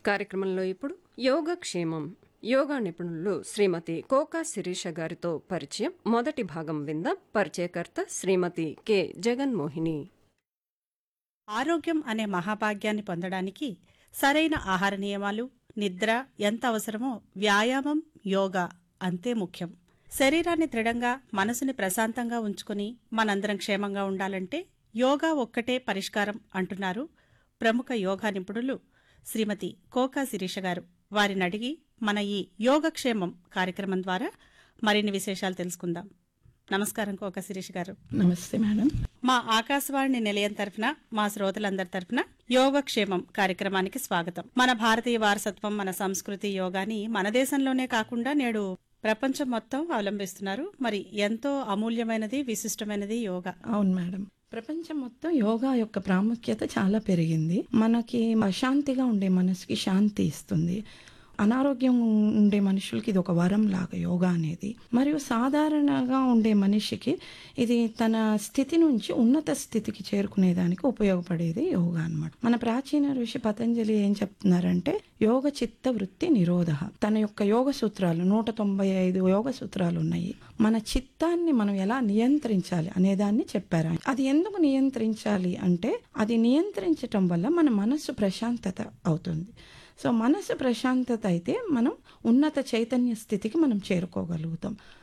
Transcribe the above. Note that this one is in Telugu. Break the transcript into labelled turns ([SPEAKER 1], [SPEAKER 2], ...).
[SPEAKER 1] కార్యక్రమంలో ఇప్పుడు యోగక్షేమం యోగా నిపుణులు శ్రీమతి కోకా శిరీష గారితో పరిచయం మొదటి భాగం విందాం పరిచయకర్త శ్రీమతి కె జగన్మోహిని
[SPEAKER 2] ఆరోగ్యం అనే మహాభాగ్యాన్ని పొందడానికి సరైన ఆహార నియమాలు నిద్ర ఎంత అవసరమో వ్యాయామం యోగా అంతే ముఖ్యం శరీరాన్ని దృఢంగా మనసుని ప్రశాంతంగా ఉంచుకుని మనందరం క్షేమంగా ఉండాలంటే యోగా ఒక్కటే పరిష్కారం అంటున్నారు ప్రముఖ యోగా నిపుణులు శ్రీమతి కోకా శిరీష గారు వారిని అడిగి మన ఈ యోగక్షేమం కార్యక్రమం ద్వారా మరిన్ని విశేషాలు తెలుసుకుందాం నమస్కారం కోకా శిరీష గారు
[SPEAKER 3] నమస్తే మేడం
[SPEAKER 2] మా ఆకాశవాణి నిలయం తరఫున మా శ్రోతలందరి తరఫున యోగక్షేమం కార్యక్రమానికి స్వాగతం మన భారతీయ వారసత్వం మన సంస్కృతి యోగాని మన దేశంలోనే కాకుండా నేడు ప్రపంచం మొత్తం అవలంబిస్తున్నారు మరి ఎంతో అమూల్యమైనది విశిష్టమైనది యోగా
[SPEAKER 3] అవును మేడం ప్రపంచం మొత్తం యోగా యొక్క ప్రాముఖ్యత చాలా పెరిగింది మనకి అశాంతిగా ఉండే మనసుకి శాంతి ఇస్తుంది అనారోగ్యం ఉండే మనుషులకి ఇది ఒక వరం లాగా యోగా అనేది మరియు సాధారణంగా ఉండే మనిషికి ఇది తన స్థితి నుంచి ఉన్నత స్థితికి చేరుకునేదానికి ఉపయోగపడేది యోగా అన్నమాట మన ప్రాచీన ఋషి పతంజలి ఏం చెప్తున్నారంటే యోగ చిత్త వృత్తి నిరోధ తన యొక్క యోగ సూత్రాలు నూట తొంభై ఐదు యోగ సూత్రాలు ఉన్నాయి మన చిత్తాన్ని మనం ఎలా నియంత్రించాలి అనేదాన్ని చెప్పారు ఆయన. అది ఎందుకు నియంత్రించాలి అంటే అది నియంత్రించటం వల్ల మన మనస్సు ప్రశాంతత అవుతుంది సో మనసు ప్రశాంతత అయితే మనం ఉన్నత చైతన్య స్థితికి మనం చేరుకోగలుగుతాం